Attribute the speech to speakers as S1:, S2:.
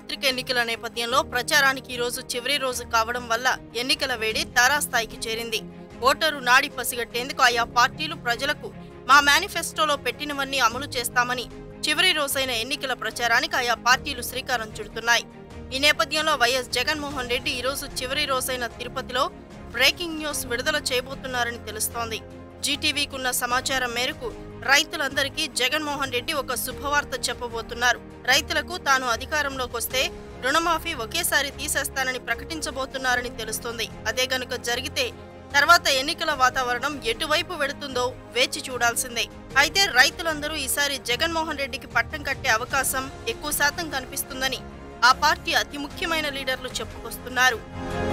S1: సార్వత్రిక ఎన్నికల నేపథ్యంలో ప్రచారానికి ఈ రోజు చివరి రోజు కావడం వల్ల ఎన్నికల వేడి తారాస్థాయికి చేరింది ఓటరు నాడి పసిగట్టేందుకు ఆయా పార్టీలు ప్రజలకు మా మేనిఫెస్టోలో పెట్టినవన్నీ అమలు చేస్తామని చివరి రోజైన ఎన్నికల ప్రచారానికి ఆయా పార్టీలు శ్రీకారం చుడుతున్నాయి ఈ నేపథ్యంలో వైఎస్ జగన్మోహన్ రెడ్డి ఈ రోజు చివరి రోజైన తిరుపతిలో బ్రేకింగ్ న్యూస్ విడుదల చేయబోతున్నారని తెలుస్తోంది జీటీవీకున్న సమాచారం మేరకు రైతులందరికీ జగన్మోహన్ రెడ్డి ఒక శుభవార్త చెప్పబోతున్నారు రైతులకు తాను అధికారంలోకి వస్తే రుణమాఫీ ఒకేసారి తీసేస్తానని ప్రకటించబోతున్నారని తెలుస్తోంది అదే గనుక జరిగితే తర్వాత ఎన్నికల వాతావరణం ఎటువైపు వెడుతుందో వేచి చూడాల్సిందే అయితే రైతులందరూ ఈసారి జగన్మోహన్ రెడ్డికి పట్టం కట్టే అవకాశం ఎక్కువ శాతం కనిపిస్తుందని ఆ పార్టీ అతి ముఖ్యమైన లీడర్లు చెప్పుకొస్తున్నారు